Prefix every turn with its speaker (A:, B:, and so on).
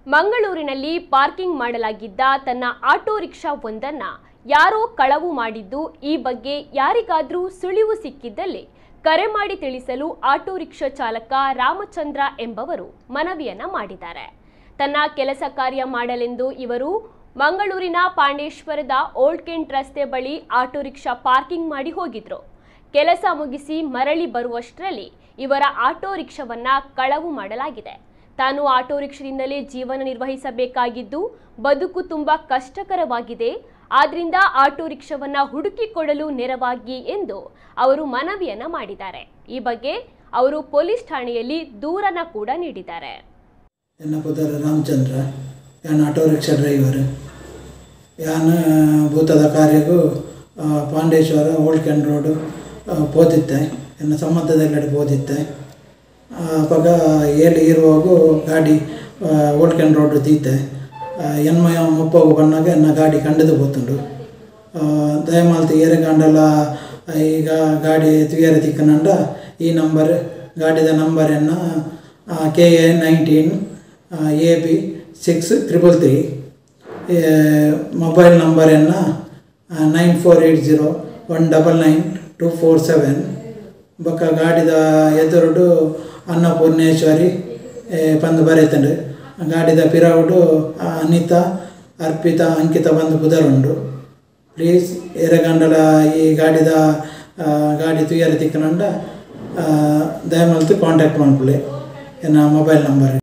A: ಮಂಗಳೂರಿನಲ್ಲಿ ಪಾರ್ಕಿಂಗ್ ಮಾಡಲಾಗಿದ್ದ ತನ್ನ auto rickshaw ಒಂದನ್ನ ಯಾರೋ ಕಳವು ಮಾಡಿದ್ದು ಈ ಬಗ್ಗೆ ಯಾರಿಗಾದ್ರೂ ಸುಳಿವು ಸಿಕ್ಕಿದ್ದಲ್ಲಿ ಕರೆ ಮಾಡಿ ತಿಳಿಸಲು ಆಟೋ ರಿಕ್ಷಾ ಚಾಲಕ ರಾಮಚಂದ್ರ ಎಂಬವರು ಮನವಿಯನ್ನ ಮಾಡಿದ್ದಾರೆ ತನ್ನ ಕೆಲಸ ಕಾರ್ಯ ಮಾಡಲೆಂದು ಇವರು ಮಂಗಳೂರಿನ ಪಾಂಡೇಶ್ವರದ ಓಲ್ಡ್ ಕೆಂಟ್ ರಸ್ತೆ ಬಳಿ ಆಟೋ ರಿಕ್ಷಾ ಪಾರ್ಕಿಂಗ್ ಮಾಡಿ ಹೋಗಿದ್ರು ಕೆಲಸ ಮುಗಿಸಿ ಮರಳಿ ಬರುವಷ್ಟರಲ್ಲಿ ಇವರ ಆಟೋ ರಿಕ್ಷಾವನ್ನ ಕಳವು ಮಾಡಲಾಗಿದೆ ತಾನು ಆಟೋ ರಿಕ್ಷಾದಿಂದಲೇ ಜೀವನ ನಿರ್ವಹಿಸಬೇಕಾಗಿದ್ದು ಬದುಕು ತುಂಬಾ ಕಷ್ಟಕರವಾಗಿದೆ ಆದ್ರಿಂದ ಆಟೋ ರಿಕ್ಷಾವನ್ನ ಹುಡುಕಿಕೊಡಲು ನೆರವಾಗಿ ಎಂದು ಅವರು ಮನವಿಯನ್ನ ಮಾಡಿದ್ದಾರೆ ಈ ಬಗ್ಗೆ ಅವರು ಪೊಲೀಸ್ ಠಾಣೆಯಲ್ಲಿ ದೂರನ್ನ ಕೂಡ ನೀಡಿದ್ದಾರೆ
B: ಎನ್ನ ಪುದರ್ ರಾಮಚಂದ್ರ ಯಾನ್ ಆಟೋ ರಿಕ್ಷಾ ಡ್ರೈವರ್ ಯಾನ್ ಭೂತದ ಕಾರ್ಯಗೂ ಆ, ಪಾಂಡೇಶ್ವರ ಓಲ್ಡ್ ಕ್ಯಾನ್ ರೋಡು ಆ, ಪೋದಿತ್ತೆ ಎನ್ನ ಸಂಬಂಧದೆಲ್ಲೆಡೆ ಪೋದಿತ್ತೆ ಆ, ಅವಾಗ ಏಲಿ ಇರುವಾಗೂ ಗಾಡಿ ಆ, ಓಲ್ಡ್ ಕ್ಯಾನ್ ರೋಡ್ ದೀತೆ ಎನ್ಮ ಮುಪ್ಪಗು ಬಣ್ಣಾಗ ಎನ್ನ ಗಾಡಿ ಕಂಡದು పోతుండు ಆ, ದಯಮಾಲ್ತಿ ಏರೆಗಾಂಡಲ ಈಗ ಗಾಡಿ ತುಯರೆ ತಿಕ್ಕನಂಡ ಈ ನಂಬರ್ ಗಾಡಿದ ನಂಬರ್ ಎನ್ನ K A nineteen A B six triple three mobile number ಎನ್ನ nine four eight zero one double nine two four seven ಬೊಕ್ಕ ಗಾಡಿದ ಎದುರುಡು ಅನ್ನಪೂರ್ಣೇಶ್ವರಿ ಏ, ಪಂದ್ ಬರೆತಂಡು ಗಾಡಿದ ಪಿರಾವುಡು ಅನಿತಾ ಅರ್ಪಿತಾ ಅಂಕಿತ ಬಂದು ಬುಧರುಂಡು ಪ್ಲೀಸ್ ಎರೆಗಂಡಲ ಈ ಗಾಡಿದ ಆ, ಗಾಡಿ ತುಯ್ಯರ ತಿಕ್ಕನಂಡ ದಯಮಲ್ತು ಕಾಂಟ್ಯಾಕ್ಟ್ ಮಾಡ್ಕೊಳ್ಳಿ ಎನ್ನ ಮೊಬೈಲ್ ನಂಬರ್